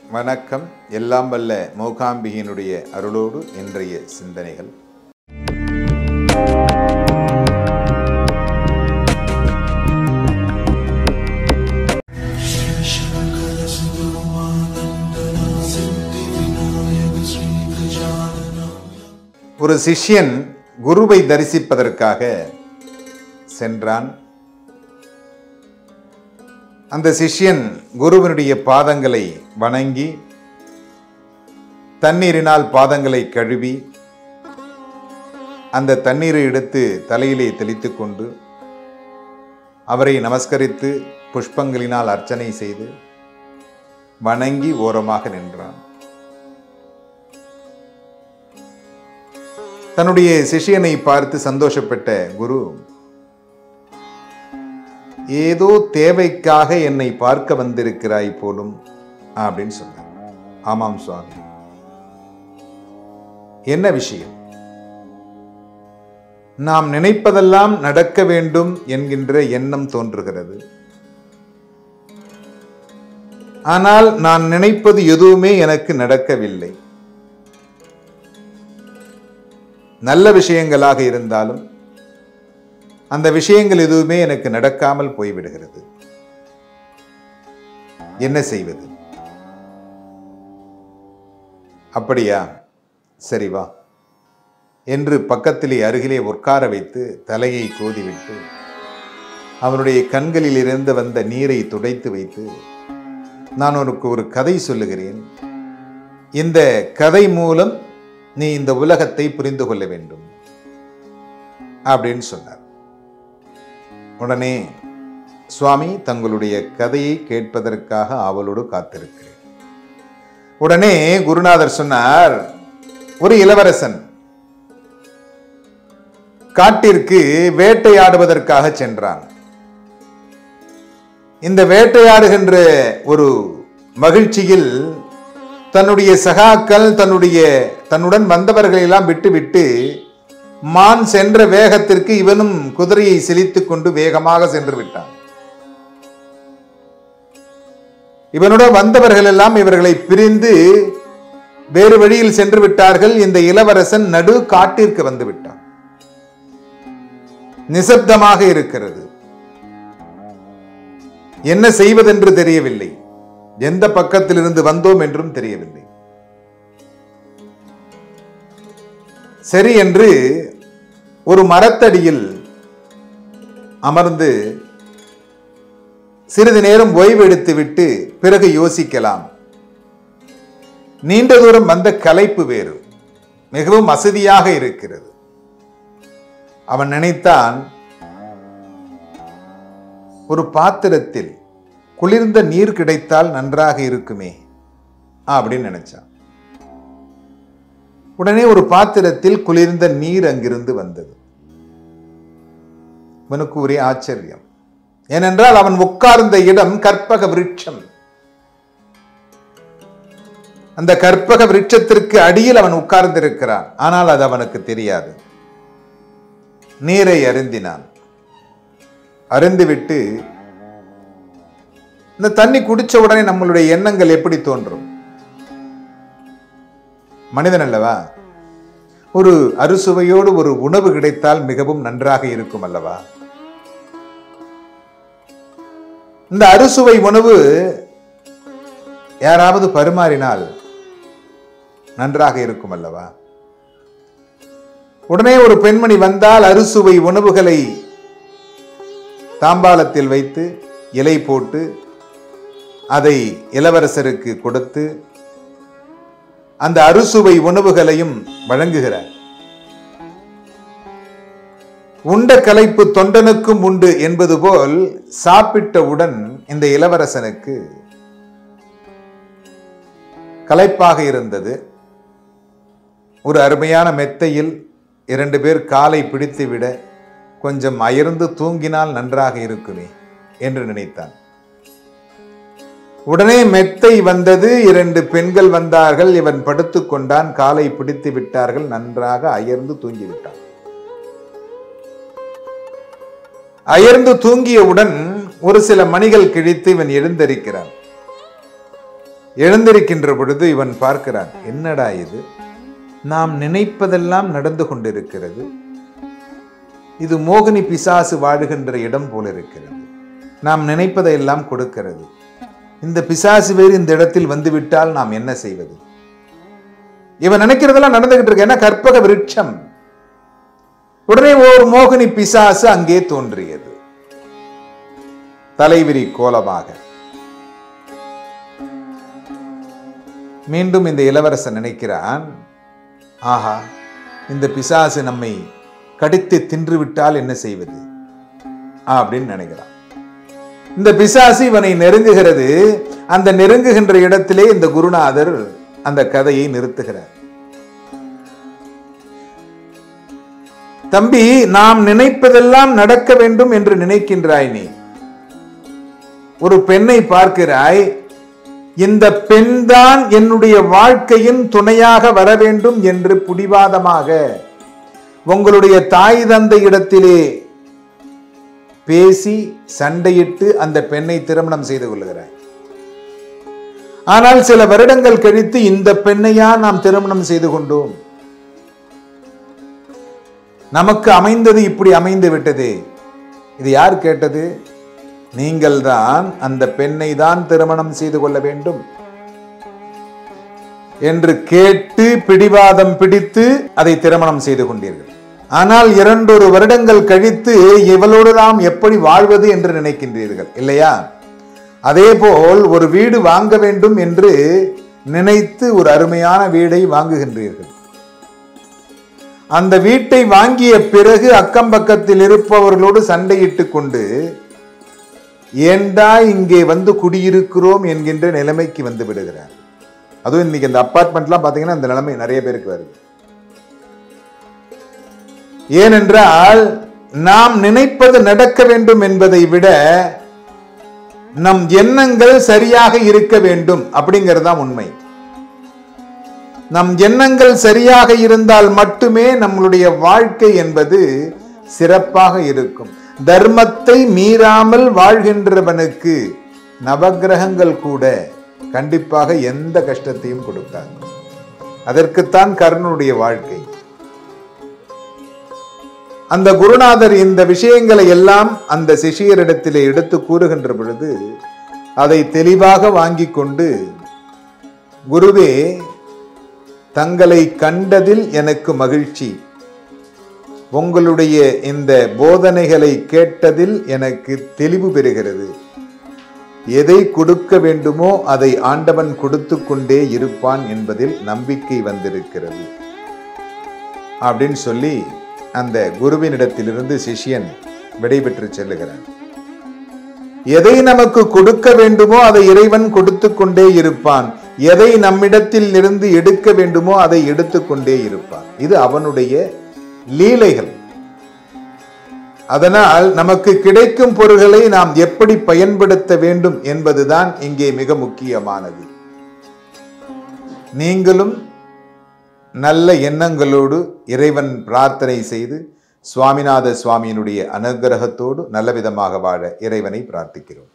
வணக்கம் எல்லாம் வல்ல மூகாம்பிகையினுடைய அருளோடு இன்றைய சிந்தனைகள் ஒரு சிஷ்யன் குருவை தரிசிப்பதற்காக சென்றான் அந்த சிஷ்யன் குருவினுடைய பாதங்களை வணங்கி தண்ணீரினால் பாதங்களை கழுவி அந்த தண்ணீரை எடுத்து தலையிலே தெளித்துக் கொண்டு அவரை நமஸ்கரித்து புஷ்பங்களினால் அர்ச்சனை செய்து வணங்கி ஓரமாக நின்றான் தன்னுடைய சிஷ்யனை பார்த்து சந்தோஷப்பட்ட குரு ஏதோ தேவைக்காக என்னை பார்க்க வந்திருக்கிறாய் போலும் அப்படின்னு சொன்னார் ஆமாம் சுவாமி என்ன விஷயம் நாம் நினைப்பதெல்லாம் நடக்க வேண்டும் என்கின்ற எண்ணம் தோன்றுகிறது ஆனால் நான் நினைப்பது எதுவுமே எனக்கு நடக்கவில்லை நல்ல விஷயங்களாக இருந்தாலும் அந்த விஷயங்கள் எதுவுமே எனக்கு நடக்காமல் போய்விடுகிறது என்ன செய்வது அப்படியா சரி வா என்று பக்கத்திலே அருகிலே உட்கார வைத்து தலையை கோதிவிட்டு அவனுடைய கண்களில் இருந்து வந்த நீரை துடைத்து வைத்து நான் உனக்கு ஒரு கதை சொல்லுகிறேன் இந்த கதை மூலம் நீ இந்த உலகத்தை புரிந்து கொள்ள வேண்டும் அப்படின்னு சொன்னார் உடனே சுவாமி தங்களுடைய கதையை கேட்பதற்காக ஆவலோடு காத்திருக்கிறேன் உடனே குருநாதர் சொன்னார் ஒரு இளவரசன் காட்டிற்கு வேட்டையாடுவதற்காக சென்றான் இந்த வேட்டையாடுகின்ற ஒரு மகிழ்ச்சியில் தன்னுடைய சகாக்கள் தன்னுடைய தன்னுடன் வந்தவர்களை எல்லாம் விட்டுவிட்டு மான் சென்ற வேகத்திற்கு இவனும் குதிரையை செலுத்திக் கொண்டு வேகமாக சென்று விட்டான் இவனுடன் வந்தவர்கள் எல்லாம் இவர்களை பிரிந்து வேறு வழியில் சென்று விட்டார்கள் இந்த இளவரசன் நடு காட்டிற்கு வந்து விட்டான் நிசப்தமாக இருக்கிறது என்ன செய்வதென்று தெரியவில்லை எந்த பக்கத்திலிருந்து வந்தோம் என்றும் தெரியவில்லை சரி என்று ஒரு மரத்தடியில் அமர்ந்து சிறிது நேரம் ஓய்வெடுத்து விட்டு பிறகு யோசிக்கலாம் நீண்ட தூரம் வந்த கலைப்பு வேறு மிகவும் வசதியாக இருக்கிறது அவன் நினைத்தான் ஒரு பாத்திரத்தில் குளிர்ந்த நீர் கிடைத்தால் நன்றாக இருக்குமே அப்படின்னு நினைச்சான் உடனே ஒரு பாத்திரத்தில் குளிர்ந்த நீர் அங்கிருந்து வந்தது இவனுக்கு ஒரே ஆச்சரியம் ஏனென்றால் அவன் உட்கார்ந்த இடம் கற்பக விருட்சம் அந்த கற்பக விருட்சத்திற்கு அடியில் அவன் உட்கார்ந்திருக்கிறான் ஆனால் அது அவனுக்கு தெரியாது நீரை அருந்தினான் அருந்திவிட்டு இந்த தண்ணி குடிச்ச உடனே நம்மளுடைய எண்ணங்கள் எப்படி தோன்றும் மனிதன் அல்லவா ஒரு அறுசுவையோடு ஒரு உணவு கிடைத்தால் மிகவும் நன்றாக இருக்கும் அல்லவா இந்த அறுசுவை உணவு யாராவது பரிமாறினால் நன்றாக இருக்கும் அல்லவா உடனே ஒரு பெண்மணி வந்தால் அறுசுவை உணவுகளை தாம்பாளத்தில் வைத்து இலை போட்டு அதை இளவரசருக்கு கொடுத்து அந்த அறுசுவை உணவுகளையும் வழங்குகிறார் உண்ட கலைப்பு தொண்டனுக்கும் உண்டு என்பது போல் சாப்பிட்டவுடன் இந்த இளவரசனுக்கு களைப்பாக இருந்தது ஒரு அருமையான மெத்தையில் இரண்டு பேர் காலை பிடித்துவிட கொஞ்சம் அயர்ந்து தூங்கினால் நன்றாக இருக்குமே என்று நினைத்தான் உடனே மெத்தை வந்தது இரண்டு பெண்கள் வந்தார்கள் இவன் படுத்துக் கொண்டான் காலை பிடித்து விட்டார்கள் நன்றாக அயர்ந்து தூங்கிவிட்டான் அயர்ந்து தூங்கியவுடன் ஒரு சில மணிகள் கிழித்து இவன் எழுந்தரிக்கிறான் எழுந்திருக்கின்ற பொழுது இவன் பார்க்கிறான் என்னடா இது நாம் நினைப்பதெல்லாம் நடந்து கொண்டிருக்கிறது இது மோகினி பிசாசு வாழுகின்ற இடம் போல இருக்கிறது நாம் நினைப்பதையெல்லாம் கொடுக்கிறது இந்த பிசாசு வேறு இந்த இடத்தில் வந்து விட்டால் நாம் என்ன செய்வது இவன் நினைக்கிறதெல்லாம் நடந்துகிட்டு இருக்கு ஏன்னா கற்பக விருட்சம் உடனே ஒரு மோகினி பிசாசு அங்கே தோன்றியது தலைவிரி கோலமாக மீண்டும் இந்த இளவரசன் நினைக்கிறான் ஆஹா இந்த பிசாசு நம்மை கடித்து தின்று விட்டால் என்ன செய்வது அப்படின்னு நினைக்கிறான் இந்த பிசாசு இவனை நெருங்குகிறது அந்த நெருங்குகின்ற இடத்திலே இந்த குருநாதர் அந்த கதையை நிறுத்துகிறார் தம்பி நாம் நினைப்பதெல்லாம் நடக்க வேண்டும் என்று நினைக்கின்றாய் நீ ஒரு பெண்ணை பார்க்கிறாய் இந்த பெண்தான் என்னுடைய வாழ்க்கையின் துணையாக வர வேண்டும் என்று புடிவாதமாக உங்களுடைய தாய் தந்தை இடத்திலே பேசி சண்டையிட்டு அந்த பெண்ணை திருமணம் செய்து கொள்கிறாய் ஆனால் சில வருடங்கள் கழித்து இந்த பெண்ணையா நாம் திருமணம் செய்து கொண்டோம் நமக்கு அமைந்தது இப்படி அமைந்து விட்டது இது யார் கேட்டது நீங்கள் தான் அந்த பெண்ணை தான் திருமணம் செய்து கொள்ள வேண்டும் என்று கேட்டு பிடிவாதம் பிடித்து அதை திருமணம் செய்து கொண்டீர்கள் ஆனால் இரண்டொரு வருடங்கள் கழித்து இவளோடு நாம் எப்படி வாழ்வது என்று நினைக்கின்றீர்கள் இல்லையா அதேபோல் ஒரு வீடு வாங்க வேண்டும் என்று நினைத்து ஒரு அருமையான வீடை வாங்குகின்றீர்கள் அந்த வீட்டை வாங்கிய பிறகு அக்கம் பக்கத்தில் இருப்பவர்களோடு சண்டையிட்டு கொண்டு ஏண்டா இங்கே வந்து குடியிருக்கிறோம் என்கின்ற நிலைமைக்கு வந்து விடுகிறார் அதுவும் இன்னைக்கு இந்த அப்பார்ட்மெண்ட்லாம் பார்த்தீங்கன்னா இந்த நிலைமை நிறைய பேருக்கு வருது ஏனென்றால் நாம் நினைப்பது நடக்க வேண்டும் என்பதை விட நம் எண்ணங்கள் சரியாக இருக்க வேண்டும் அப்படிங்கிறது தான் உண்மை நம் எண்ணங்கள் சரியாக இருந்தால் மட்டுமே நம்மளுடைய வாழ்க்கை என்பது சிறப்பாக இருக்கும் தர்மத்தை மீறாமல் வாழ்கின்றவனுக்கு நவக்கிரகங்கள் கூட கண்டிப்பாக எந்த கஷ்டத்தையும் கொடுக்காது அதற்குத்தான் கர்ணனுடைய வாழ்க்கை அந்த குருநாதர் இந்த விஷயங்களை எல்லாம் அந்த சிஷியரிடத்திலே எடுத்து கூறுகின்ற பொழுது அதை தெளிவாக வாங்கி கொண்டு குருவே தங்களை கண்டதில் எனக்கு மகிழ்ச்சி உங்களுடைய இந்த போதனைகளை கேட்டதில் எனக்கு தெளிவு பெறுகிறது எதை கொடுக்க வேண்டுமோ அதை ஆண்டவன் கொடுத்து கொண்டே இருப்பான் என்பதில் நம்பிக்கை வந்திருக்கிறது அப்படின்னு சொல்லி அந்த குருவினிடத்திலிருந்து சிஷ்யன் விடைபெற்று செல்லுகிறான் எதை நமக்கு கொடுக்க வேண்டுமோ அதை இறைவன் கொடுத்து கொண்டே இருப்பான் எதை நம்மிடத்தில் இருந்து எடுக்க வேண்டுமோ அதை எடுத்துக்கொண்டே இருப்பான் இது அவனுடைய லீலைகள் அதனால் நமக்கு கிடைக்கும் பொருள்களை நாம் எப்படி பயன்படுத்த வேண்டும் என்பதுதான் இங்கே மிக முக்கியமானது நீங்களும் நல்ல எண்ணங்களோடு இறைவன் பிரார்த்தனை செய்து சுவாமிநாத சுவாமியினுடைய அனுகிரகத்தோடு நல்ல விதமாக வாழ இறைவனை பிரார்த்திக்கிறோம்